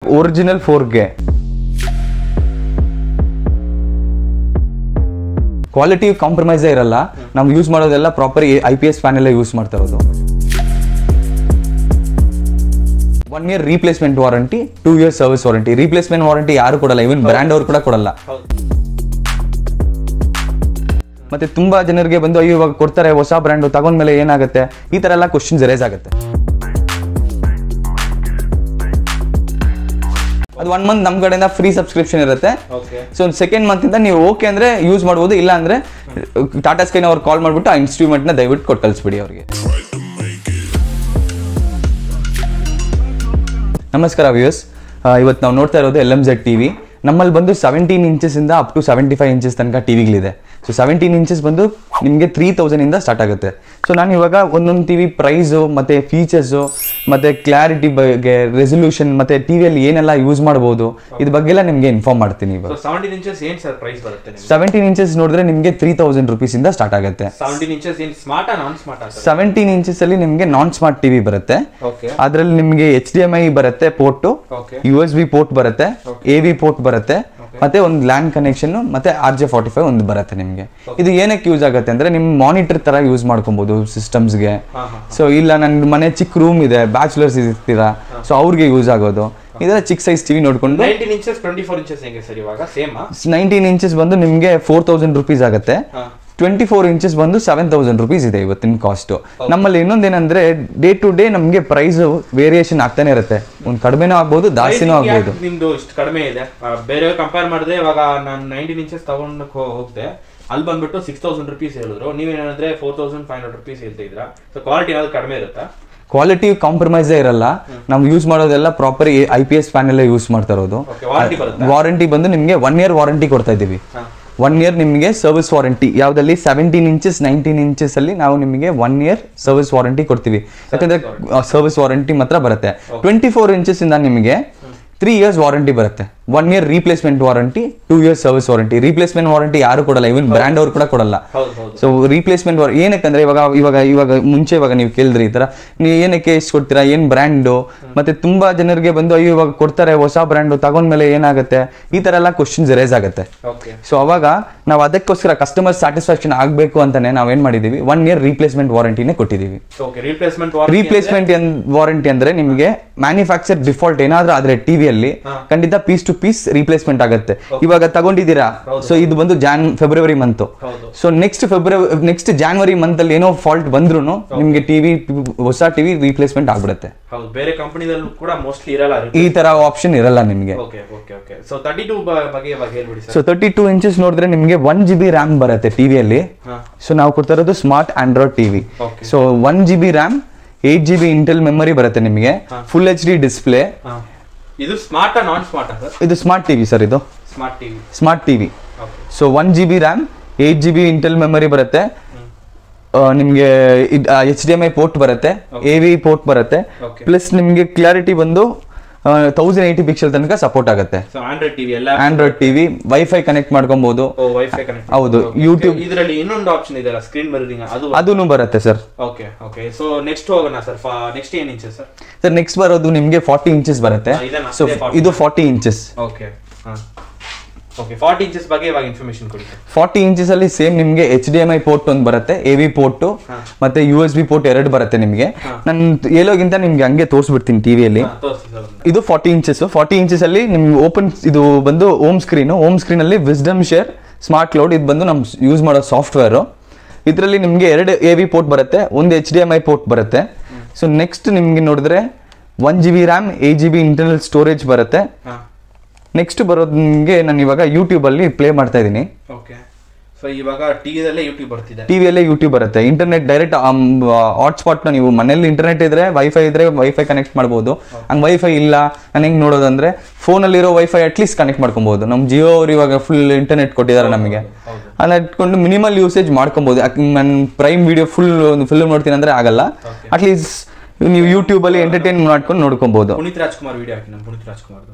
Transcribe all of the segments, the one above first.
Original four ಗೆ quality ಕಾಂಪ್ರಮೈಸೇ ಇರಲ್ಲ ನಾವು ಯೂಸ್ ಮಾಡೋದೆಲ್ಲ ಪ್ರಾಪರ್ ಐ ಪಿ ಎಸ್ ಪ್ಯಾನೆಲ್ಲ ಯೂಸ್ ಮಾಡ್ತಾ ಇರೋದು one year replacement warranty two years service warranty replacement warranty ಯಾರು ಕೊಡಲ್ಲ ಇವನ್ ಬ್ರ್ಯಾಂಡ್ ಅವ್ರು ಕೂಡ ಕೊಡಲ್ಲ ಹೌದು ಮತ್ತೆ ತುಂಬಾ ಜನರಿಗೆ ಬಂದು ಅಯ್ಯೋ ಇವಾಗ ಕೊಡ್ತಾರೆ ಹೊಸ ಬ್ರ್ಯಾಂಡ್ ತಗೊಂಡ್ಮೇಲೆ ಏನಾಗುತ್ತೆ ಈ ತರ ಎಲ್ಲ ಕ್ವಶನ್ಸ್ ರೇಸ್ ಆಗುತ್ತೆ ಅದು ಒನ್ ಮಂತ್ ನಮ್ಮ ಕಡೆಯಿಂದ ಫ್ರೀ ಸಬ್ಸ್ಕ್ರಿಪ್ಷನ್ ಇರುತ್ತೆ ಓಕೆ ಸೊ ಸೆಕೆಂಡ್ ಮಂತಿಂದ ನೀವು ಓಕೆ ಅಂದ್ರೆ ಯೂಸ್ ಮಾಡ್ಬೋದು ಇಲ್ಲ ಅಂದ್ರೆ ಟಾಟಾ ಸ್ಕೈನ ಅವ್ರು ಕಾಲ್ ಮಾಡ್ಬಿಟ್ಟು ಆ ಇನ್ಸ್ಟ್ರೂಮೆಂಟ್ನ ದಯವಿಟ್ಟು ಕೊಟ್ಟು ಕಳಿಸ್ಬಿಡಿ ಅವ್ರಿಗೆ ನಮಸ್ಕಾರ ವ್ಯೂಸ್ ಇವತ್ತು ನಾವು ನೋಡ್ತಾ ಇರೋದು L M Z T V ನಮ್ಮಲ್ಲಿ ಬಂದು ಸೆವೆಂಟೀನ್ ಇಂಚಸ್ಸಿಂದ up to seventy five inches ತನಕ ಟಿವಿಗಳಿದೆ ಸೊ ಸೆವೆಂಟೀನ್ ಇಂಚಸ್ ಬಂದು ನಿಮಗೆ ತ್ರೀ ತೌಸಂಡಿಂದ ಸ್ಟಾರ್ಟ್ ಆಗುತ್ತೆ ಸೊ ನಾನು ಇವಾಗ ಒಂದೊಂದು ಟಿ ವಿ ಪ್ರೈಸು ಮತ್ತು ಫೀಚರ್ಸು ಮತ್ತು ಕ್ಲಾರಿಟಿ ಬಗ್ಗೆ ರೆಸೊಲ್ಯೂಷನ್ ಮತ್ತು ಟಿ ವಿಯಲ್ಲಿ ಏನೆಲ್ಲ ಯೂಸ್ ಮಾಡ್ಬೋದು ಇದ್ರ ಬಗ್ಗೆ ಎಲ್ಲ ನಿಮಗೆ ಇನ್ಫಾರ್ಮ್ ಮಾಡ್ತೀನಿ ಇವಾಗ ಸೊ ಸೆವೆಂಟೀನ್ ಇಂಚಸ್ ಏನ್ ಸರ್ ಪ್ರೈಸ್ ಬರುತ್ತೆ ನಿಮ್ಗೆ ಸೆವೆಂಟೀನ್ ಇಂಚಸ್ ನೋಡಿದ್ರೆ ನಿಮಗೆ ತ್ರೀ ತೌಸಂಡ್ ರುಪೀಸಿಂದ ಸ್ಟಾರ್ಟ್ ಆಗುತ್ತೆ ಸೆವೆಂಟೀನ್ ಇಂಚಸ್ ಏನ್ ಸ್ಮಾರ್ಟಾ ನಾನ್ ಸ್ಮಾರ್ಟಾ ಸರ್ ಸೆವೆಂಟೀನ್ ಇಂಚಸ್ ಅಲ್ಲಿ ನಿಮಗೆ ನಾನ್ ಸ್ಮಾರ್ಟ್ ಟಿವಿ ಬರುತ್ತೆ ಓಕೆ ಅದ್ರಲ್ಲಿ ನಿಮಗೆ ಎಚ್ ಡಿ ಎಮ್ ಐ ಬರುತ್ತೆ port okay U S B port ಬರುತ್ತೆ ಎ ವಿ ಪೋರ್ಟ್ ಬರುತ್ತೆ ಮತ್ತೆ ಒಂದು ಲ್ಯಾಂಡ್ ಕನೆಕ್ಷನ್ ಮತ್ತೆ ಆರ್ ಜೆ ಫಾರ್ಟಿ ಫೈವ್ ಒಂದು ಬರುತ್ತೆ ನಿಮಗೆ ಇದು ಏನಕ್ಕೆ ಯೂಸ್ ಆಗುತ್ತೆ ಅಂದ್ರೆ ನಿಮ್ ಮಾನಿಟರ್ ತರ ಯೂಸ್ ಮಾಡ್ಕೊಬಹುದು ಸಿಸ್ಟಮ್ಸ್ಗೆ ಹಾ ಹಾ ಸೊ ಇಲ್ಲ ನನ್ನ ಮನೆ ಚಿಕ್ಕ ರೂಮ್ ಇದೆ ಬ್ಯಾಚುಲರ್ಸ್ ಇರ್ತೀರಾ ಸೊ ಅವ್ರಿಗೆ ಯೂಸ್ ಆಗೋದು ಇದರ ಚಿಕ್ಕ ಸೈಜ್ ಟಿವಿ ನೋಡ್ಕೊಂಡು nineteen inches twenty four inches ಹೆಂಗೆ ಸರ್ ಇವಾಗ ಸೇಮ್ ನೈನ್ಟೀನ್ ಇಂಚಸ್ ಬಂದು ನಿಮಗೆ ಫೋರ್ ತೌಸಂಡ್ ರುಪೀಸ್ ಆಗುತ್ತೆ ಹಾ ಟ್ವೆಂಟಿ ಫೋರ್ ಇಂಚಸ್ ಬಂದು ಸೆವೆನ್ ತೌಸಂಡ್ ರುಪೀಸ್ ಇದೆ ಇವತ್ತಿನ ಕಾಸ್ಟ್ ನಮ್ಮಲ್ಲಿ ಇನ್ನೊಂದೇನಂದ್ರೆ ಡೇ ಟು ಡೇ ನಮಗೆ ಪ್ರೈಸ್ ವೇರಿಯೇಷನ್ ಆಗ್ತಾನೆ ಇರುತ್ತೆ ಒಂದು ಕಡಿಮೆನೂ ಆಗ್ಬೋದು ಜಾಸ್ತಿನೂ Pricing ಆಗ್ಬೋದು ಯಾಕ್ ನಿಮ್ದು ಇಷ್ಟು ಕಡಿಮೆ ಇದೆ ಆ, ಬೇರೆ ಕಂಪೇರ್ ಮಾಡಿದ್ರೆ ಇವಾಗ ನಾನು ನೈನ್ಟೀನ್ ಇಂಚಸ್ ತಗೊಂಡು ಹೋಗ್ದೆ ಅಲ್ಲಿ ಬಂದ್ಬಿಟ್ಟು ಸಿಕ್ಸ್ ತೌಸಂಡ್ ರುಪೀಸ್ ಹೇಳಿದ್ರು ನೀವೇನಂದ್ರೆ four thousand five hundred rupees ಹೇಳ್ತಾ ಇದ್ರ ಸೊ ಕ್ವಾಲಿಟಿ ಏನಾದ್ರು ಕಡಿಮೆ ಇರುತ್ತಾ ಕ್ವಾಲಿಟಿ ಕಾಂಪ್ರಮೈಸೇ ಇರಲ್ಲ ನಾವು ಯೂಸ್ ಮಾಡೋದೆಲ್ಲ ಪ್ರಾಪರ್ ಐ ಪಿ ಎಸ್ ಪ್ಯಾನೆಲ್ಲ ಯೂಸ್ ಮಾಡ್ತಾ ಇರೋದು ಓಕೆ ವಾರಂಟಿ ಬರುತ್ತೆ ವಾರಂಟಿ ಬಂದು ನಿಮಗೆ ಒನ್ ಇಯರ್ ವಾರಂಟಿ ಕೊಡ್ತಾ ಇದ್ದೀವಿ ಹಾ ಒನ್ ಇಯರ್ ನಿಮಗೆ ಸರ್ವಿಸ್ ವಾರಂಟಿ ಯಾವ್ದಲ್ಲಿ ಸೆವೆಂಟೀನ್ ಇಂಚಸ್ ನೈನ್ಟೀನ್ ಇಂಚಸ್ ಅಲ್ಲಿ ನಾವು ನಿಮಗೆ ಒನ್ ಇಯರ್ ಸರ್ವಿಸ್ ವಾರಂಟಿ ಕೊಡ್ತೀವಿ ಯಾಕಂದ್ರೆ ಸರ್ವಿಸ್ ವಾರಂಟಿ ಮಾತ್ರ ಬರುತ್ತೆ ಟ್ವೆಂಟಿ ಫೋರ್ ಇಂಚಸ್ ಇಂದ ನಿಮಗೆ ತ್ರೀ ಇಯರ್ಸ್ ವಾರಂಟಿ ಬರುತ್ತೆ one year replacement warranty two years service warranty replacement warranty ಯಾರು ಕೊಡಲ್ಲ ಇವನ್ ಬ್ರ್ಯಾಂಡ್ ಅವ್ರು ಕೂಡ ಕೊಡಲ್ಲ ಹೌದು ಹೌದು ಸೊ ರೀಪ್ಲೇಸ್ಮೆಂಟ್ ವಾರ ಏನಕ್ಕಂದ್ರೆ ಇವಾಗ ಇವಾಗ ಇವಾಗ ಮುಂಚೆ ಇವಾಗ ನೀವು ಕೇಳಿದ್ರಿ ಈ ತರ ನೀವು ಏನಕ್ಕೆ ಎಷ್ಟು ಕೊಡ್ತೀರಾ ಏನ್ ಬ್ರ್ಯಾಂಡು ಮತ್ತೆ ತುಂಬಾ ಜನರಿಗೆ ಬಂದು ಅಯ್ಯೋ ಇವಾಗ ಕೊಡ್ತಾರೆ ಹೊಸ ಬ್ರ್ಯಾಂಡು ತಗೊಂಡ್ಮೇಲೆ ಏನಾಗುತ್ತೆ ಈ ತರ ಎಲ್ಲ ಕ್ವಶನ್ಸ್ ರೇಸ್ ಆಗುತ್ತೆ ಓಕೆ ಸೊ ಅವಾಗ ನಾವು ಅದಕ್ಕೋಸ್ಕರ ಕಸ್ಟಮರ್ ಸ್ಯಾಟಿಸ್ಫ್ಯಾಕ್ಷನ್ ಆಗಬೇಕು ಅಂತಾನೆ ನಾವೇನ್ ಮಾಡಿದೀವಿ ಒನ್ ಇಯರ್ ರೀಪ್ಲೇಸ್ಮೆಂಟ್ ವಾರಂಟಿನೇ ಕೊಟ್ಟಿದ್ದೀವಿ ಓಕೆ ರೀಪ್ಲೇಸ್ಮೆಂಟ್ ರೀಪ್ಲೇಸ್ಮೆಂಟ್ ವಾರಂಟಿ ಅಂದ್ರೆ ನಿಮಗೆ ಮ್ಯಾನುಫ್ಯಾಕ್ಚರ್ ಡಿಫಾಲ್ಟ್ ಏನಾದ್ರೂ ಆದ್ರೆ ಟಿವಿಯಲ್ಲಿ ಖಂಡಿತ ಪೀಸ್ ಟು ಪೀಸ್ ರೀಪ್ಲೇಸ್ಮೆಂಟ್ ಆಗುತ್ತೆ ಇವಾಗ ತಗೊಂಡಿದ್ದೀರಾ ಸೊ ಇದು ಬಂದು ಜಾನ್ ಫೆಬ್ರವರಿ ಮಂತ್ ಹೌದು so next February next January month ಅಲ್ಲಿ ಏನೋ ಫಾಲ್ಟ್ ಬಂದ್ರು ನಿಮ್ಗೆ ಟಿವಿ ಹೊಸ ಟಿವಿ ರೀಪ್ಲೇಸ್ಮೆಂಟ್ ಆಗ್ಬಿಡುತ್ತೆ ಹೌದು ಬೇರೆ ಕಂಪನಿದಲ್ಲೂ ಕೂಡ ಮೋಸ್ಟ್ಲಿ ಇರಲ್ಲ ಈ ತರ ಆಪ್ಷನ್ ಇರಲ್ಲ ನಿಮ್ಗೆ okay okay okay so thirty two ಬಗ್ಗೆ ಇವಾಗ ಹೇಳ್ಬಿಡಿ sir so thirty two inches ನೋಡಿದ್ರೆ ನಿಮಗೆ ಒನ್ ಜಿ ಬಿ ರ್ಯಾಮ್ ಬರುತ್ತೆ ಟಿವಿಯಲ್ಲಿ ಹಾ ಸೊ ನಾವು ಕೊಡ್ತಾ ಇರೋದು smart Android TV Okay. So one G B RAM eight G B internal memory ಬರುತ್ತೆ ನಿಮಗೆ ಫುಲ್ ಎಚ್ ಡಿ ಡಿಸ್ಪ್ಲೇ ಹಾ ಇದು ಸ್ಮಾರ್ಟಾ ನಾನ್ ಸ್ಮಾರ್ಟಾ ಸರ್ ಇದು ಸ್ಮಾರ್ಟ್ ಟಿವಿ ಸರ್ ಇದು smart TV smart TV okay so one G B RAM eight G B internal memory ಬರುತ್ತೆ ಆ, ನಿಮ್ಗೆ H D M I port ಬರುತ್ತೆ ಎ ವಿ ಪೋರ್ಟ್ ಬರುತ್ತೆ Okay. ಪ್ಲಸ್ ನಿಮ್ಗೆ ಕ್ಲಾರಿಟಿ ಬಂದು ತೌಸಂಡ್ ಏಯ್ಟಿ ಪಿಕ್ಸೆಲ್ ತನಕ support ಆಗುತ್ತೆ ಸೊ ಆಂಡ್ರಾಯ್ಡ್ ಟಿವಿ ಎಲ್ಲ ಆಂಡ್ರಾಯ್ಡ್ ಟಿವಿ ವೈಫೈ ಕನೆಕ್ಟ್ ಮಾಡ್ಕೊಬಹುದು ಓ ವೈಫೈ ಕನೆಕ್ಟ್ ಹೌದು ಯೂಟ್ಯೂಬ್ ಇದರಲ್ಲಿ ಇನ್ನೊಂದು ಆಪ್ಷನ್ ಇದೆಯಲ್ಲ ಸ್ಕ್ರೀನ್ ಬರೀರಿಂಗ್ ಅದು ಅದೂ ಬರುತ್ತೆ sir okay okay so next ಹೋಗೋಣ ಸರ್ ನೆಕ್ಸ್ಟ್ ಏನ್ ಇಂಚಸ್ ಸರ್ ಸರ್ ನೆಕ್ಸ್ಟ್ ಬರೋದು ನಿಮಗೆ ಫಾರ್ಟಿ ಇಂಚಸ್ ಬರುತ್ತೆ ಹಾ, ಇದನ್ನ ಸೊ ಇದೇ 40. ಇದು ಫಾರ್ಟಿ ಇಂಚಸ್ ಓಕೆ ಹಾ ಓಕೆ ಫಾರ್ಟಿ ಇಂಚಸ್ ಬಗ್ಗೆ ಇವಾಗ ಇನ್ಫಾರ್ಮೇಶನ್ ಕೊಡಿ ಸರ್ ಫಾರ್ಟಿ ಇಂಚಸ್ ಅಲ್ಲಿ ಸೇಮ್ ನಿಮಗೆ H D M I port ಒಂದು ಬರುತ್ತೆ ಎ ವಿ ಪೋರ್ಟ್ ಮತ್ತೆ ಯು ಎಸ್ ಬಿ ಪೋರ್ಟ್ ಎರಡು ಬರುತ್ತೆ ನಿಮಗೆ ನಾನು ಹೇಳೋಗಿಂತ ನಿಮ್ಗೆ ಹಂಗೆ ತೋರಿಸ್ಬಿಡ್ತೀನಿ ಟಿವಿಯಲ್ಲಿ ಹಾ, ತೋರಿಸಿ ಸರ್ ಒಂದು. ಇದು ಫಾರ್ಟಿ ಇಂಚಸ್ ಫಾರ್ಟಿ ಇಂಚಸ್ ಅಲ್ಲಿ ನಿಮ್ಗೆ ಓಪನ್ ಇದು ಬಂದು ಓಮ್ ಸ್ಕ್ರೀನ್ ಓಮ್ ಸ್ಕ್ರೀನ್ ಅಲ್ಲಿ ವಿಸ್ಡಮ್ ಶೇರ್ ಸ್ಮಾರ್ಟ್ ಕ್ಲೌಡ್ ಇದು ಬಂದು ನಮ್ ಯೂಸ್ ಮಾಡೋ ಸಾಫ್ಟ್ವೇರ್ ಇದರಲ್ಲಿ ನಿಮಗೆ ಎರಡು ಎ ವಿ ಪೋರ್ಟ್ ಬರುತ್ತೆ ಒಂದು H D M I port ಬರುತ್ತೆ ಸೊ ನೆಕ್ಸ್ಟ್ ನಿಮ್ಗೆ ನೋಡಿದ್ರೆ one G B RAM eight G B internal storage ಬರುತ್ತೆ ಹಾ ನೆಕ್ಸ್ಟ್ ಬರೋದು ನಿಮಗೆ ನಾನು ಇವಾಗ ಯೂಟ್ಯೂಬ್ ಅಲ್ಲಿ ಪ್ಲೇ ಮಾಡ್ತಾ ಇದ್ದೀನಿ ಓಕೆ ಸೊ ಇವಾಗ ಟಿವಿದಲ್ಲೇ ಯೂಟ್ಯೂಬ್ ಬರ್ತಿದೆ ಟಿವಿಯಲ್ಲೇ ಯೂಟ್ಯೂಬ್ ಬರುತ್ತೆ ಇಂಟರ್ನೆಟ್ ಡೈರೆಕ್ಟ್ ಹಾಟ್ಸ್ಪಾಟ್ನ ನೀವು ಮನೇಲಿ ಇಂಟರ್ನೆಟ್ ಇದ್ರೆ ವೈಫೈ ಇದ್ರೆ ವೈಫೈ ಕನೆಕ್ಟ್ ಮಾಡ್ಬೋದು ಹಂಗೆ ವೈಫೈ ಇಲ್ಲ ನಾನು ಹೆಂಗೆ ನೋಡೋದಂದ್ರೆ ಫೋನಲ್ಲಿರೋ ವೈಫೈ ಅಟ್ಲೀಸ್ಟ್ ಕನೆಕ್ಟ್ ಮಾಡ್ಕೊಬೋದು ನಮ್ಮ ಜಿಯೋ ಅವ್ರು ಇವಾಗ ಫುಲ್ ಇಂಟರ್ನೆಟ್ ಕೊಟ್ಟಿದ್ದಾರೆ ನಮಗೆ ಹೌದು ಅದನ್ನ ಇಟ್ಕೊಂಡು ಮಿನಿಮಲ್ ಯೂಸೇಜ್ ಮಾಡ್ಕೊಬೋದು ನನ್ನ ಪ್ರೈಮ್ ವಿಡಿಯೋ ಫುಲ್ ಒಂದು ಫಿಲ್ಮ್ ನೋಡ್ತೀನಿ ಅಂದ್ರೆ ಆಗಲ್ಲ ಅಟ್ಲೀಸ್ಟ್ ನೀವು ಯೂಟ್ಯೂಬಲ್ಲಿ ಎಂಟರ್ಟೈನ್ ಮಾಡ್ಕೊಂಡು ನೋಡ್ಕೊಬೋದು ಪುನೀತ್ ರಾಜ್ಕುಮಾರ್ ವಿಡಿಯೋ ಹಾಕಿ ನಮ್ಮ ಪುನೀತ್ ರಾಜ್ಕುಮಾರ್ದು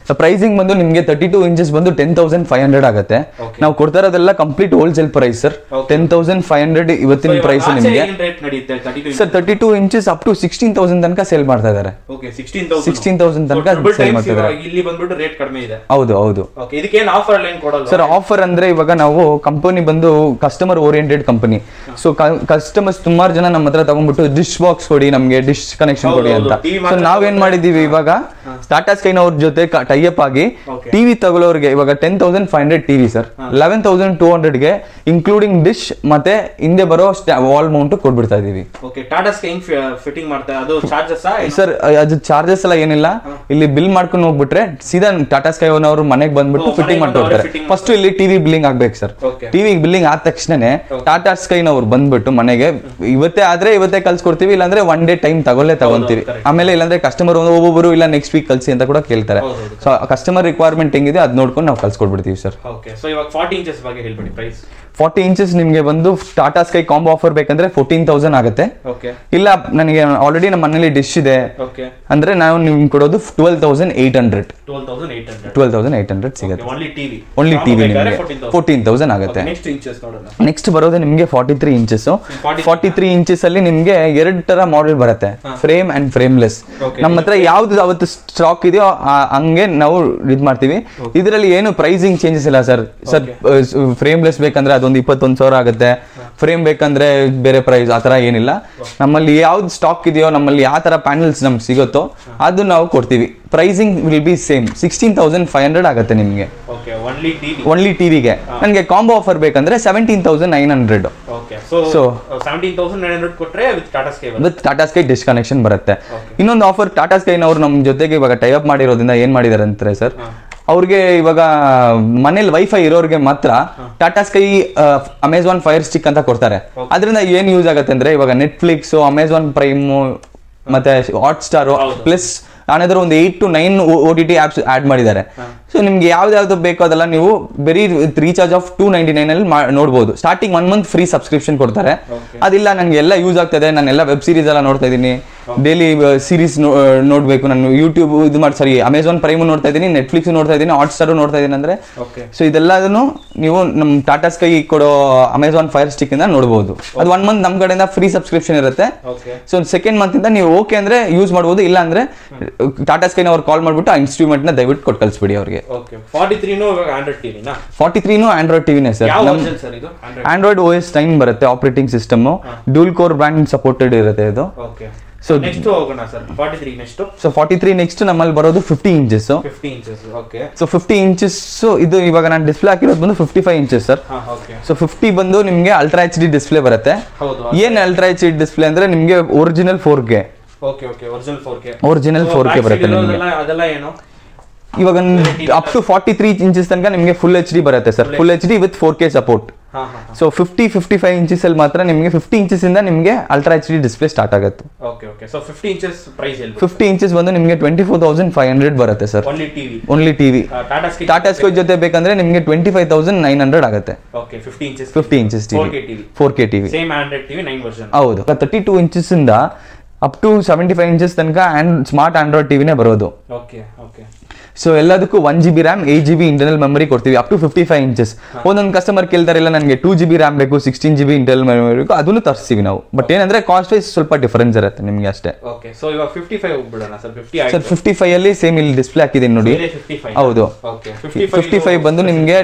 ಪ್ರೈಸಿಂಗ್ ಬಂದು ನಿಮಗೆ ತರ್ಟಿ ಟೂ ಇಂಚಸ್ ಬಂದು ಟೆನ್ ತೌಸಂಡ್ ಫೈವ್ ಹಂಡ್ರೆಡ್ ಆಗುತ್ತೆ Okay. ನಾವು ಕೊಡ್ತಾ ಇರೋದೆಲ್ಲ complete wholesale price sir Okay. Ten thousand five hundred ಇವತ್ತಿನ ಪ್ರೈಸ್ ನಿಮಗೆ ರೇಟ್ ನಡೆಯುತ್ತೆ thirty two sir thirty two inches up to sixteen thousand ತನಕ ಸೇಲ್ ಮಾಡ್ತಾ ಇದ್ದಾರೆ ಓಕೆ ಸಿಕ್ಸ್ಟೀನ್ 16,000 ತನಕ sale ಮಾಡ್ತಿದ್ದಾರೆ. ಇಲ್ಲಿ ಬಂದ್ಬಿಟ್ಟು ರೇಟ್ ಕಡಿಮೆ ಇದೆ ಹೌದು ಹೌದು ಓಕೆ ಇದಕ್ಕೇನು ಆಫರ್ ಏನ್ ಕೊಡಲ್ಲ ಸರ್ ಆಫರ್ ಅಂದ್ರೆ ಇವಾಗ ನಾವು ಕಂಪನಿ ಬಂದು customer oriented company so customers ಸುಮಾರು ಜನ ನಮ್ಮ ಹತ್ರ ತಗೊಂಡ್ಬಿಟ್ಟು ಡಿಶ್ ಬಾಕ್ಸ್ ಕೊಡಿ ನಮ್ಗೆ ಡಿಶ್ ಕನೆಕ್ಷನ್ ಹೌದು, ಕೊಡಿ ಅಂತ ಹೌದು. TV ಸೊ ಮಾತ್ರ ನಾವೇನ್ ಮಾಡಿದೀವಿ ಇವಾಗ ಟಾಟಾ ಸ್ಕೈನ್ ಅವ್ರ ಜೊತೆ ಟೈಅಪ್ ಆಗಿ Okay. ಟಿವಿ ತಗೊಳ್ಳೋರಿಗೆ ಇವಾಗ ten thousand five hundred TV sir eleven thousand two ಹಂಡ್ರೆಡ್ಗೆ ಇನ್ಕ್ಲೂಡಿಂಗ್ ಡಿಶ್ ಮತ್ತೆ ಹಿಂದೆ ಬರೋ ವಾಲ್ ಮೌಂಟ್ ಕೊಟ್ಬಿಡ್ತಾ ಇದೀವಿ ಓಕೆ ಟಾಟಾ ಸ್ಕೈ ಫಿಟ್ಟಿಂಗ್ ಮಾಡ್ತಾರೆ ಅದು ಚಾರ್ಜಸ್ ಸರ್ ಅದು ಚಾರ್ಜಸ್ ಎಲ್ಲ ಏನಿಲ್ಲ ಇಲ್ಲಿ ಬಿಲ್ ಮಾಡ್ಕೊಂಡು ಹೋಗ್ಬಿಟ್ರೆ ಸೀದಾ ಟಾಟಾ ಸ್ಕೈ ಅವ್ರು ಮನೆಗೆ ಬಂದ್ಬಿಟ್ಟು ಓ, ಫಿಟ್ಟಿಂಗ್ ಮನೆಗ್ ಬಂದು ಮಾಡ್ಕೊಡ್ತಾರೆ ಅವ್ರೇ fitting ಫಸ್ಟ್ ಇಲ್ಲಿ ಟಿವಿ ಬಿಲ್ಲಿಂಗ್ ಆಗ್ಬೇಕು ಸರ್ Okay. ಟಿವಿ ಬಿಲ್ಲಿಂಗ್ ಆದ ತಕ್ಷಣನೇ ಟಾಟಾ ಸ್ಕೈನವ್ರು ಬಂದ್ಬಿಟ್ಟು ಮನೆಗೆ ಇವತ್ತೇ ಆದ್ರೆ ಇವತ್ತೇ ಕಳ್ಸ್ಕೊಡ್ತೀವಿ ಇಲ್ಲಾಂದ್ರೆ ಒನ್ ಡೇ ಟೈಮ್ ತಗೊಳ್ಳೇ ತಗೊಂತೀವಿ correct. ಆಮೇಲೆ ಇಲ್ಲಾಂದ್ರೆ ಕಸ್ಟಮರ್ ಒಬ್ಬೊಬ್ಬರು ಇಲ್ಲ ನೆಕ್ಸ್ಟ್ ವೀಕ್ ಕಳ್ಸಿ ಅಂತ ಕೂಡ ಕೇಳ್ತಾರೆ ಹೌದು, ಹೌದು. ಸೊ ಕಸ್ಟಮರ್ ರಿಕ್ವೈರ್ಮೆಂಟ್ ಹೆಂಗಿದೆ ಅದ್ ನೋಡ್ಕೊಂಡು ನಾವು ಕಳ್ಸ್ಕೊಡ್ಬಿಡ್ತೀವಿ ಸರ್ ಓಕೆ ಸೊ ಇವಾಗ ಫಾರ್ಟಿ ಇಂಚಸ್ ಬಗ್ಗೆ ಹೇಳ್ಬಿಡಿ ಪ್ರೈಸ್ ಫಾರ್ಟಿ ಇಂಚಸ್ ನಿಮಗೆ ಬಂದು ಟಾಟಾ ಸ್ಕೈ ಕಾಂಬೋ ಆಫರ್ ಬೇಕಂದ್ರೆ ಫೋರ್ಟೀನ್ ತೌಸಂಡ್ ಆಗುತ್ತೆ ಓಕೆ ಇಲ್ಲ ನನಗೆ ಆಲ್ರೆಡಿ ನಮ್ಮ ಮನೇಲಿ ಡಿಶ್ ಇದೆ ಓಕೆ ಅಂದ್ರೆ ನಾವು ನಿಮ್ಗೆ ಕೊಡೋದು twelve thousand eight hundred twelve thousand eight hundred twelve thousand eight hundred ಸಿಗುತ್ತೆ ಓನ್ಲಿ ಟಿವಿ ಓನ್ಲಿ ಟಿವಿ ನಿಮಗೆ ಫೋರ್ಟೀನ್ ತೌಸಂಡ್ ಆಗುತ್ತೆ ನೆಕ್ಸ್ಟ್ ಇಂಚಸ್ ನೋಡೋಣ ನೆಕ್ಸ್ಟ್ ಬರೋದು ನಿಮಗೆ forty three inches 43 forty three inches ಅಲ್ಲಿ ನಿಮಗೆ ಎರಡು ತರ ಮಾಡೆಲ್ ಬರುತ್ತೆ ಫ್ರೇಮ್ ಅಂಡ್ ಫ್ರೇಮ್ಲೆಸ್ Okay. ನಮ್ಮ ಹತ್ರ ಯಾವ್ದು ಅವತ್ತು ಸ್ಟಾಕ್ ಇದೆಯೋ ಆ- ಹಂಗೆ ನಾವು ಇದ್ ಮಾಡ್ತೀವಿ ಇದರಲ್ಲಿ ಏನು ಪ್ರೈಸಿಂಗ್ ಚೇಂಜಸ್ ಇಲ್ಲ ಸರ್ ಸರ್ ಫ್ರೇಮ್ಲೆಸ್ ಬೇಕಂದ್ರೆ ಅದೊಂದು ಇಪ್ಪತ್ತೊಂದು ಸಾವಿರ ಆಗುತ್ತೆ ಫ್ರೇಮ್ ಬೇಕಂದ್ರೆ ಬೇರೆ ಪ್ರೈಸ್ ಆ ಥರ ಏನಿಲ್ಲ ನಮ್ಮಲ್ಲಿ ಯಾವ್ದು ಸ್ಟಾಕ್ ಇದೆಯೋ ನಮ್ಮಲ್ಲಿ ಯಾವ ಥರ ಪ್ಯಾನಲ್ಸ್ ನಮ್ಗೆ ಸಿಗುತ್ತೋ ಅದು ನಾವು ಕೊಡ್ತೀವಿ pricing will be same sixteen thousand five hundred ಆಗುತ್ತೆ ನಿಮಗೆ ಓಕೆ ಓನ್ಲಿ ಟಿವಿ ಓನ್ಲಿ ಟಿವಿಗೆ ನನಗೆ ಕಾಂಬೋ ಆಫರ್ ಬೇಕಂದ್ರೆ seventeen thousand nine hundred okay so So- seventeen thousand nine hundred ಕೊಟ್ರೆ with Tata Sky with Tata Sky dish connection ಬರುತ್ತೆ Okay. ಇನ್ನೊಂದು ಆಫರ್ ಟಾಟಾ ಸ್ಕೈನವ್ರು ನಮ್ಮ ಜೊತೆಗೆ ಇವಾಗ ಟೈಅಪ್ ಮಾಡಿರೋದ್ರಿಂದ ಏನ್ ಮಾಡಿದಾರೆ ಅಂತಾರೆ ಸರ್ ಅವ್ರಿಗೆ ಇವಾಗ ಮನೇಲಿ ವೈಫೈ ಇರೋರಿಗೆ ಮಾತ್ರ Tata Sky Amazon fire stick ಅಂತ ಕೊಡ್ತಾರೆ ಅದರಿಂದ ಏನ್ ಯೂಸ್ ಆಗುತ್ತೆ ಅಂದ್ರೆ ಇವಾಗ ನೆಟ್ಫ್ಲಿಕ್ಸ್ ಅಮೆಝಾನ್ ಪ್ರೈಮು ಮತ್ತೆ ಹಾಟ್ ಸ್ಟಾರು ಹೌದು. ಪ್ಲಸ್ ಅನದರ್ ಒಂದು eight to nine O T T apps add ಮಾಡಿದ್ದಾರೆ ಸೊ ನಿಮ್ಗೆ ಯಾವ್ದು ಬೇಕೋ ಅದೆಲ್ಲ ನೀವು ಬರೀ recharge of two ninety nine ಅಲ್ಲಿ ಮಾ- ನೋಡ್ಬೋದು starting one month free subscription ಕೊಡ್ತಾರೆ Okay. ಅದಿಲ್ಲ ನನಗೆ ಎಲ್ಲ ಯೂಸ್ ಆಗ್ತದೆ ನಾನು ಎಲ್ಲ ವೆಬ್ ಸೀರೀಸ್ ಎಲ್ಲ ನೋಡ್ತಾ ಇದ್ದೀನಿ ಡೈಲಿ ಸೀರೀಸ್ ನೋಡ್ಬೇಕು ನಾನು ಯೂಟ್ಯೂಬ್ ಇದು ಮಾಡಿ ಸಾರಿ ಅಮೆಝಾನ್ ಪ್ರೈಮು ನೋಡ್ತಾ ಇದ್ದೀನಿ ನೆಟ್ಫ್ಲಿಕ್ಸ್ ನೋಡ್ತಾ ಇದ್ದೀನಿ ಹಾಟ್ ಸ್ಟಾರು ನೋಡ್ತಾ ಇದ್ದೀನಿ ಅಂದ್ರೆ ಓಕೆ ಸೊ ಇದೆಲ್ಲದನ್ನು ನೀವು ನಮ್ಮ ಟಾಟಾ ಸ್ಕೈ ಕೊಡೋ ಅಮೆಝಾನ್ ಫೈರ್ ಸ್ಟಿಕ್ ಇಂದ ನೋಡ್ಬೋದು ಅದು ಒನ್ ಮಂತ್ ನಮ್ಮ ಕಡೆಯಿಂದ ಫ್ರೀ ಸಬ್ಸ್ಕ್ರಿಪ್ಷನ್ ಇರುತ್ತೆ ಓಕೆ ಸೊ ಸೆಕೆಂಡ್ ಮಂತ್ ಇಂದ ನೀವು ಓಕೆ ಅಂದ್ರೆ ಯೂಸ್ ಮಾಡ್ಬೋದು ಇಲ್ಲ ಅಂದ್ರೆ ಟಾಟಾ ಸ್ಕೈನ ಅವ್ರು ಕಾಲ್ ಮಾಡ್ಬಿಟ್ಟು ಆ ಇನ್ಸ್ಟ್ರೂಮೆಂಟ್ ನ ದಯವಿಟ್ಟು ಕೊಟ್ಟು ಕಳಿಸ್ಬಿಡಿ ಅವ್ರಿಗೆ ಓಕೆ ಫಾರ್ಟಿ ತ್ರೀನು ಇವಾಗ ಆಂಡ್ರಾಯ್ಡ್ ಟಿವಿನಾ ಫಾರ್ಟಿ ತ್ರೀನು ಆಂಡ್ರಾಯ್ಡ್ ಟಿವಿನೇ ಸರ್ ಯಾವ ನಮ್ ವರ್ಷನ್ ಸರ್ ಇದು Android Android O S nine ಬರುತ್ತೆ operating system dual core brand supported ಇರುತ್ತೆ ಇದು ಓಕೆ So- ನೆಕ್ಸ್ಟ್ ಹೋಗೋಣ sir forty three next so forty three next ನಮ್ಮಲ್ಲಿ ಬರೋದು fifty inches fifty inches okay so fifty inches ಇದು ಇವಾಗ ನಾನು ಡಿಸ್ಪ್ಲೇ ಹಾಕಿರೋದು ಬಂದು ಫಿಫ್ಟಿ ಫೈವ್ ಇಂಚಸ್ ಸರ್ ಹಾ ಓಕೆ ಸೊ ಫಿಫ್ಟಿ ಬಂದು ನಿಮಗೆ ಅಲ್ಟ್ರಾ ಎಚ್ ಡಿ ಡಿಸ್ಪ್ಲೇ ಬರುತ್ತೆ ಹೌದು ಏನ್ ಅಲ್ಟ್ರಾ ಎಚ್ ಡಿ ಡಿಸ್ಪ್ಲೇ ಅಂದ್ರೆ ನಿಮಗೆ ಒರಿಜಿನಲ್ ಫೋರ್ ಗೆ okay okay original four K original four K ಬರುತ್ತೆ ನಿಮಗೆ ಅದೆಲ್ಲ ಏನು ಇವಾಗ up to forty three inches ತನಕ ನಿಮಗೆ ಫುಲ್ ಎಚ್ ಡಿ ಬರುತ್ತೆ sir full H D with four K support ಹಾ ಹಾ so fifty fifty five inches ಅಲ್ಲಿ ಮಾತ್ರ ನಿಮಗೆ ಫಿಫ್ಟಿ ಇಂಚಸ್ ಇಂದ ನಿಮಗೆ ultra H D display start ಆಗುತ್ತೆ okay okay so fifty inches price ಎಲ್ಲಿ ಫಿಫ್ಟಿ ಇಂಚಸ್ ಬಂದು ನಿಮಗೆ twenty four thousand five hundred ಬರುತ್ತೆ sir only TV only TV Tata Sky Tata Sky ಜೊತೆ ಬೇಕಂದ್ರೆ ನಿಮಗೆ twenty five thousand nine hundred ಆಗುತ್ತೆ okay fifty inches fifty inches four K TV TV four K TV same Android TV nine version ಹೌದು thirty two inches ಇಂದ up to seventy five inches ತನಕ and smart Android ಟಿವಿನೇ ಬರೋದು okay okay so ಎಲ್ಲದಕ್ಕೂ one G B RAM eight G B internal memory ಕೊಡ್ತೀವಿ up to fifty five inches ಒಂದೊಂದು customer ಕೇಳ್ತಾರೆ ಇಲ್ಲ ನನಗೆ ಟೂ ಜಿ ಬಿ ರ್ಯಾಮ್ ಬೇಕು sixteen G B internal memory ಬೇಕು ಅದನ್ನು ತರಿಸ್ತೀವಿ ನಾವು ಬಟ್ ಏನಂದ್ರೆ ಕಾಸ್ಟ್ ವೈಸ್ ಸ್ವಲ್ಪ ಡಿಫರೆನ್ಸ್ ಇರುತ್ತೆ ನಿಮಗೆ ಅಷ್ಟೇ ಓಕೆ ಸೊ ಇವಾಗ ಫಿಫ್ಟಿ ಫೈವ್ ಹೋಗ್ಬಿಡೋಣ sir fifty sir fifty five ಅಲ್ಲಿ ಸೇಮ್ ಇಲ್ಲಿ ಡಿಸ್ಪ್ಲೇ ಹಾಕಿದ್ದೀನಿ ನೋಡಿ ಫಿಫ್ಟಿ ಫೈವ್ ಹೌದು ಓಕೆ ಫಿಫ್ಟಿ ಫೈವ್ ಬಂದು ನಿಮಗೆ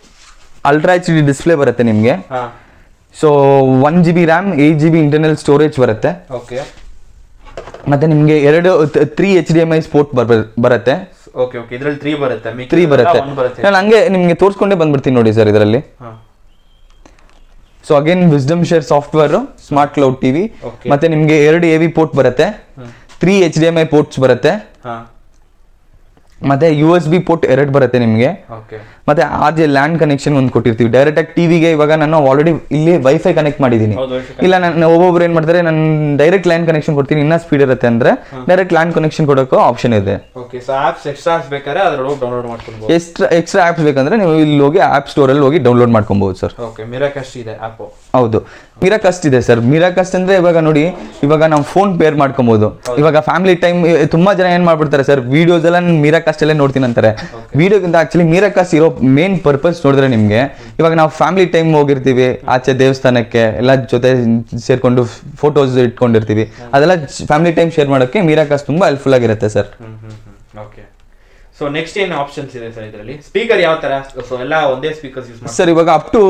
ಅಲ್ಟ್ರಾ ಎಚ್ ಡಿ ಡಿಸ್ಪ್ಲೇ ಬರುತ್ತೆ ನಿಮಗೆ ಹಾ so one G B RAM eight G B internal storage ಬರುತ್ತೆ ಓಕೆ ಮತ್ತೆ ನಿಮಗೆ ಎರಡು three H D M I ports ಬರುತ್ತೆ ಓಕೆ ಓಕೆ ಇದ್ರಲ್ಲಿ ತ್ರೀ ಬರುತ್ತೆ ತ್ರೀ ಬರುತ್ತೆ ಒನ್ ಬರುತ್ತೆ ನಾನು ಹಂಗೆ ನಿಮಗೆ ತೋರಿಸ್ಕೊಂಡೇ ಬಂದ್ಬಿಡ್ತೀನಿ ನೋಡಿ ಸರ್ ಇದರಲ್ಲಿ ಹಾ so again wisdom share software smart cloud TV Okay. ಮತ್ತೆ ನಿಮಗೆ ಎರಡು ಎ ವಿ ಪೋರ್ಟ್ ಬರುತ್ತೆ three H D M I ports ಬರುತ್ತೆ ಹಾ ಮತ್ತೆ ಯು ಎಸ್ ಬಿ ಪೋರ್ಟ್ ಎರಡು ಬರುತ್ತೆ ನಿಮಗೆ ಓಕೆ ಮತ್ತೆ ಆರ್ ಜೆ ಲ್ಯಾಂಡ್ ಕನೆಕ್ಷನ್ ಒಂದು ಕೊಟ್ಟಿರ್ತೀವಿ ಡೈರೆಕ್ಟ್ ಆಗಿ ಟಿವಿಗೆ ಇವಾಗ ನಾನು ಆಲ್ರೆಡಿ ಇಲ್ಲಿ ವೈಫೈ ಕನೆಕ್ಟ್ ಮಾಡಿದ್ದೀನಿ ಹೌದು Wi-Fi ಇಲ್ಲ ನಾನು ಒಬ್ಬೊಬ್ರು ಏನ್ ಮಾಡ್ತಾರೆ ನಾನು ಡೈರೆಕ್ಟ್ ಲ್ಯಾಂಡ್ ಕನೆಕ್ಷನ್ ಕೊಡ್ತೀನಿ ಇನ್ನ ಸ್ಪೀಡ್ ಇರುತ್ತೆ ಅಂದ್ರೆ ಡೈರೆಕ್ಟ್ ಲ್ಯಾಂಡ್ ಕನೆಕ್ಷನ್ ಕೊಡೋಕೆ ಆಪ್ಷನ್ ಇದೆ okay so apps extra apps ಬೇಕಾದ್ರೆ ಅದ್ರೊಳಗೆ ಡೌನ್ಲೋಡ್ ಮಾಡ್ಕೊಳ್ಬೋದು ಎಕ್ಸ್ಟ್ರಾ ಎಕ್ಸ್ಟ್ರಾ ಆಪ್ಸ್ ಬೇಕಂದ್ರೆ ನೀವು ಇಲ್ಲಿ ಹೋಗಿ ಆಪ್ ಸ್ಟೋರ್ ಅಲ್ಲಿ ಹೋಗಿ ಡೌನ್ಲೋಡ್ ಮಾಡ್ಕೊಬಹುದು ಸರ್ ಓಕೆ ಮಿರಾಕಸ್ಟ್ ಇದೆ ಆ್ಯಪು ಹೌದು ಮಿರಾಕಸ್ಟ್ ಇದೆ ಸರ್ ಮಿರಾಕಸ್ಟ್ ಅಂದ್ರೆ ಇವಾಗ ನೋಡಿ ಇವಾಗ ನಾವು ಫೋನ್ ಪೇರ್ ಮಾಡ್ಕೊಬಹುದು ಇವಾಗ ಫ್ಯಾಮಿಲಿ ಟೈಮ್ ತುಂಬಾ ಜನ ಏನ್ ಮಾಡ್ಬಿಡ್ತಾರೆ ಸರ್ ವಿಡಿಯೋಸ್ ಎಲ್ಲ ಮಿರಾಕಸ್ಟ್ ಅಲ್ಲೇ ನೋಡ್ತೀನಿ ಅಂತಾರೆ ವಿಡಿಯೋಗಿಂತ ಆಕ್ಚುಲಿ ಮಿರಾಕಸ್ಟ್ ಇರೋ ಮೇನ್ ಪರ್ಪಸ್ ನೋಡಿದ್ರೆ ನಿಮ್ಗೆ ಇವಾಗ ನಾವು ಫ್ಯಾಮಿಲಿ ಟೈಮ್ ಹೋಗಿರ್ತೀವಿ ಆಚೆ ದೇವಸ್ಥಾನಕ್ಕೆ ಎಲ್ಲ ಜೊತೆ ಸೇರ್ಕೊಂಡು ಫೋಟೋಸ್ ಇಟ್ಕೊಂಡಿರ್ತೀವಿ ಅದೆಲ್ಲ ಫ್ಯಾಮಿಲಿ ಟೈಮ್ ಶೇರ್ ಮಾಡೋಕ್ಕೆ ಮಿರಾಕಸ್ಟ್ ತುಂಬಾ ಹೆಲ್ಪ್ಫುಲ್ ಆಗಿರುತ್ತೆ ಸರ್ ಓಕೆ ಸೊ ನೆಕ್ಸ್ಟ್ ಏನು ಆಪ್ಷನ್ಸ್ ಇದೆ ಸರ್ ಇದರಲ್ಲಿ ಸ್ಪೀಕರ್ ಯಾವ ತರ ಸೊ ಎಲ್ಲ ಒಂದೇ ಸ್ಪೀಕರ್ಸ್ ಯೂಸ್ ಮಾಡಿ ಸರ್ ಇವಾಗ up to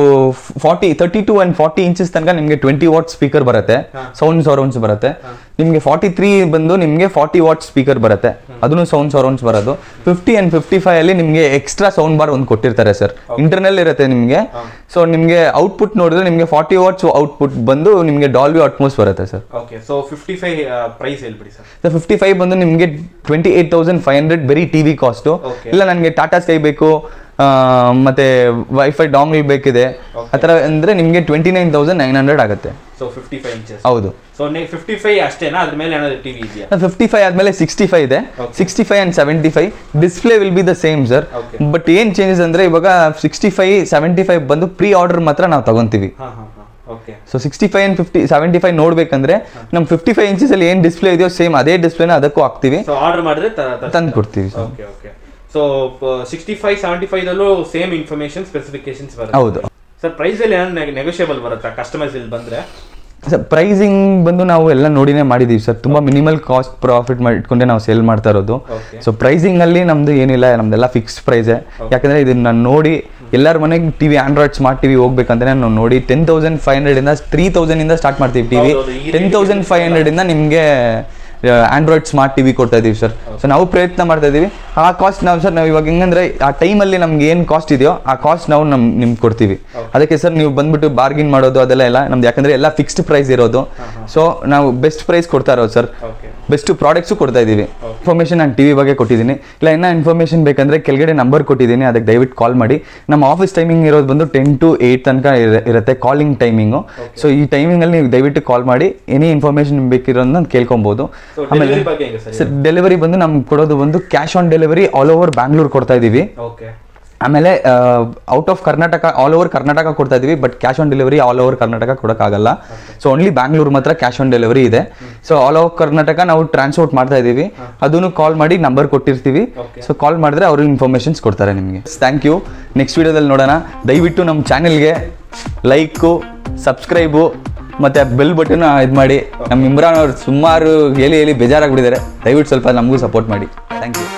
forty thirty two and forty inches ತನಕ ನಿಮಗೆ ಟ್ವೆಂಟಿ ವಾಟ್ ಸ್ಪೀಕರ್ ಬರುತ್ತೆ ಸೌಂಡ್ ಸರೌಂಡ್ಸ್ ಬರುತ್ತೆ ನಿಮಗೆ ಫಾರ್ಟಿ ತ್ರೀ ಬಂದು ನಿಮಗೆ ಫಾರ್ಟಿ ವಾಟ್ ಸ್ಪೀಕರ್ ಬರುತ್ತೆ ಅದನ್ನು ಸೌಂಡ್ ಸರೌಂಡ್ಸ್ ಬರೋದು ಫಿಫ್ಟಿ ಅಂಡ್ ಫಿಫ್ಟಿ ಫೈವ್ ಅಲ್ಲಿ ನಿಮಗೆ ಎಕ್ಸ್ಟ್ರಾ ಸೌಂಡ್ ಬಾರ್ ಒಂದು ಕೊಟ್ಟಿರ್ತಾರೆ ಸರ್ ಇಂಟರ್ನಲ್ ಇರುತ್ತೆ ನಿಮಗೆ ಸೊ ನಿಮಗೆ ಔಟ್ಪುಟ್ ನೋಡಿದ್ರೆ ನಿಮಗೆ ಫಾರ್ಟಿ ವಾಟ್ಸ್ ಔಟ್ಪುಟ್ ಬಂದು ನಿಮಗೆ ಡಾಲ್ವಿ ಅಟ್ಮೋಸ್ ಬರುತ್ತೆ sir okay so fifty five price ಹೇಳ್ಬಿಡಿ ಸರ್ ಫಿಫ್ಟಿ ಫೈವ್ ಬಂದು ನಿಮಗೆ twenty eight thousand five hundred ಬರೀ ಟಿ ವಿ ಕಾಸ್ಟು Okay. ಇಲ್ಲ ನನಗೆ ಟಾಟಾ ಸ್ಕೈ ಬೇಕು ಆ, ಮತ್ತೆ ವೈಫೈ ಡಾಂಗ್ಲ್ ಬೇಕಿದೆ ಆ ಥರ ಅಂದರೆ ನಿಮಗೆ twenty nine thousand nine hundred ಆಗುತ್ತೆ ಸೊ ಫಿಫ್ಟಿ ಫೈವ್ ಇಂಚಸ್ ಹೌದು ಸೊ ಫಿಫ್ಟಿ ಫೈವ್ ಅಷ್ಟೇನಾ ಅದ್ರ ಮೇಲೆ ಏನಾದ್ರು ಟಿವಿ ಇದೆಯಾ ಫಿಫ್ಟಿ ಫೈವ್ ಆದಮೇಲೆ ಸಿಕ್ಸ್ಟಿ ಫೈವ್ ಇದೆ sixty five and seventy five display will be the same sir Okay. But ಏನು ಚೇಂಜಸ್ ಅಂದರೆ ಇವಾಗ ಸಿಕ್ಸ್ಟಿ ಫೈವ್ ಸೆವೆಂಟಿ ಫೈವ್ ಬಂದು ಪ್ರೀ ಆರ್ಡರ್ ಮಾತ್ರ ನಾವು ತಗೊಂತೀವಿ ಹಾ ಹಾ ಹಾ okay so sixty five and fifty seventy five ನೋಡ್ಬೇಕಂದ್ರೆ ನಮ್ಮ ಫಿಫ್ಟಿ ಫೈವ್ ಇಂಚಸಲ್ಲಿ ಏನು ಡಿಸ್ಪ್ಲೇ ಇದೆಯೋ ಸೇಮ್ ಅದೇ ಡಿಸ್ಪ್ಲೇನ ಅದಕ್ಕೂ ಹಾಕ್ತೀವಿ ಸೊ ಆರ್ಡರ್ ಮಾಡಿದ್ರೆ ತಂದು ಕೊಡ್ತೀವಿ sir okay okay so sixty five seventy five ದಲ್ಲೂ ಸೇಮ್ ಇನ್ಫಾರ್ಮೇಶನ್ ಸ್ಪೆಸಿಫಿಕೇಶನ್ಸ್ ಬರುತ್ತೆ ಹೌದು ಸರ್ ಪ್ರೈಸ್ ಅಲ್ಲಿ ಏನಾದ್ರು ನೆಗೋಷಿಯಬಲ್ ಬರುತ್ತಾ ಕಸ್ಟಮೈಸ್ ಇಲ್ಲಿ ಬಂದ್ರೆ ಸರ್ ಪ್ರೈಸಿಂಗ್ ಬಂದು ನಾವು ಎಲ್ಲ ನೋಡಿನೇ ಮಾಡಿದೀವಿ ಸರ್ ತುಂಬಾ ಮಿನಿಮಲ್ ಕಾಸ್ಟ್ ಪ್ರಾಫಿಟ್ ಮಾಡಿ ಇಟ್ಕೊಂಡೆ ನಾವು ಸೇಲ್ ಮಾಡ್ತಾ ಇರೋದು Okay. ಸೊ ಪ್ರೈಸಿಂಗ್ ಅಲ್ಲಿ ನಮ್ದು ಏನಿಲ್ಲ ನಮ್ದೆಲ್ಲ ಫಿಕ್ಸ್ಡ್ ಪ್ರೈಸೇ ಯಾಕಂದ್ರೆ ಇದನ್ನ ನಾನು ನೋಡಿ ಎಲ್ಲರ ಮನೆಗೆ ಟಿವಿ ಆಂಡ್ರಾಯ್ಡ್ ಸ್ಮಾರ್ಟ್ ಟಿವಿ ಹೋಗ್ಬೇಕಂದ್ರೆ ನಾವು ನೋಡಿ ಟೆನ್ ತೌಸಂಡ್ ಫೈವ್ ಹಂಡ್ರೆಡ್ ಇಂದ ತ್ರೀ ತೌಸಂಡ್ ಇಂದ ಸ್ಟಾರ್ಟ್ ಮಾಡ್ತೀವಿ ಟಿವಿ ಹೌದು, ಹೌದು. ಈ ten range thousand five hundred ಇಂದ ನಿಮಗೆ ಆಂಡ್ರಾಯ್ಡ್ ಸ್ಮಾರ್ಟ್ ಟಿವಿ ಕೊಡ್ತಾ ಇದೀವಿ ಸರ್ ಸೊ ನಾವು ಪ್ರಯತ್ನ ಮಾಡ್ತಾ ಇದೀವಿ ಆ ಕಾಸ್ಟ್ ನಾವು ಸರ್ ನಾವು ಇವಾಗ ಹೆಂಗಂದ್ರೆ ಆ ಟೈಮಲ್ಲಿ ನಮ್ಗೆ ಏನು ಕಾಸ್ಟ್ ಇದೆಯೋ ಆ ಕಾಸ್ಟ್ ನಾವು ನಮ್ ನಿಮ್ಗೆ ಕೊಡ್ತೀವಿ ಅದಕ್ಕೆ ಸರ್ ನೀವು ಬಂದ್ಬಿಟ್ಟು ಬಾರ್ಗಿನ್ ಮಾಡೋದು ಅದೆಲ್ಲ ಎಲ್ಲ ನಮ್ದು ಯಾಕಂದ್ರೆ ಎಲ್ಲ ಫಿಕ್ಸ್ಡ್ ಪ್ರೈಸ್ ಇರೋದು ಸೊ ನಾವು ಬೆಸ್ಟ್ ಪ್ರೈಸ್ ಕೊಡ್ತಾ ಇರೋದು ಸರ್ ಓಕೆ ಬೆಸ್ಟ್ ಪ್ರಾಡಕ್ಟ್ಸು ಕೊಡ್ತಾ ಇದ್ದೀವಿ ಇನ್ಫಾರ್ಮೇಷನ್ ನಾನು ಟಿವಿ ಬಗ್ಗೆ ಕೊಟ್ಟಿದ್ದೀನಿ ಇಲ್ಲ ಇನ್ನೂ ಇನ್ಫಾರ್ಮೇಷನ್ ಬೇಕಂದ್ರೆ ಕೆಳಗಡೆ ನಂಬರ್ ಕೊಟ್ಟಿದ್ದೀನಿ ಅದಕ್ಕೆ ದಯವಿಟ್ಟು ಕಾಲ್ ಮಾಡಿ ನಮ್ಮ ಆಫೀಸ್ ಟೈಮಿಂಗ್ ಇರೋದು ಬಂದು ಟೆನ್ ಟು ಏಯ್ಟ್ ತನಕ ಇರ- ಇರುತ್ತೆ ಕಾಲಿಂಗ್ ಟೈಮಿಂಗು ಸೊ ಈ ಟೈಮಿಂಗಲ್ಲಿ ನೀವು ದಯವಿಟ್ಟು ಕಾಲ್ ಮಾಡಿ ಎನಿ ಇನ್ಫಾರ್ಮೇಷನ್ ಬೇಕಿರೋದನ್ನ ಕೇಳ್ಕೊಬೋದು ಸೊ ಆಮೇಲೆ ಡೆಲಿವರಿ ಬಗ್ಗೆ ಹೆಂಗೆ ಸರ್ ಸರ್ ಡೆಲಿವರಿ ಬಂದು ನಮ್ಗೆ ಕೊಡೋದು ಒಂದು cash on delivery all over Bangalore ಕೊಡ್ತಾ ಇದ್ದೀವಿ ಓಕೆ ಆಮೇಲೆ out of Karnataka all over Karnataka ಕೊಡ್ತಾ ಇದೀವಿ but cash on delivery all over Karnataka ಕೊಡೋಕ್ಕಾಗಲ್ಲ ಸೊ ಓನ್ಲಿ ಬ್ಯಾಂಗ್ಳೂರ್ ಮಾತ್ರ ಕ್ಯಾಶ್ ಆನ್ ಡೆಲಿವರಿ ಇದೆ ಸೊ ಆಲ್ ಓವರ್ ಕರ್ನಾಟಕ ನಾವು ಟ್ರಾನ್ಸ್ಪೋರ್ಟ್ ಮಾಡ್ತಾ ಇದೀವಿ ಅದನ್ನು ಕಾಲ್ ಮಾಡಿ ನಂಬರ್ ಕೊಟ್ಟಿರ್ತೀವಿ Okay. ಸೊ ಕಾಲ್ ಮಾಡಿದ್ರೆ ಅವರು ಇನ್ಫಾರ್ಮೇಷನ್ಸ್ ಕೊಡ್ತಾರೆ ನಿಮಗೆ ಥ್ಯಾಂಕ್ ಯು ನೆಕ್ಸ್ಟ್ ವಿಡಿಯೋದಲ್ಲಿ ನೋಡೋಣ ದಯವಿಟ್ಟು ನಮ್ಮ ಚಾನೆಲ್ಗೆ ಲೈಕು ಸಬ್ಸ್ಕ್ರೈಬು ಮತ್ತೆ ಬೆಲ್ ಬಟನ್ ಇದು ಮಾಡಿ ನಮ್ಮ ಇಮ್ರಾನ್ ಅವ್ರು ಸುಮಾರು ಹೇಳಿ ಹೇಳಿ ಬೇಜಾರಾಗ್ಬಿಟ್ಟಿದ್ದಾರೆ ದಯವಿಟ್ಟು ಸ್ವಲ್ಪ ನಮಗೂ ಸಪೋರ್ಟ್ ಮಾಡಿ ಥ್ಯಾಂಕ್ ಯು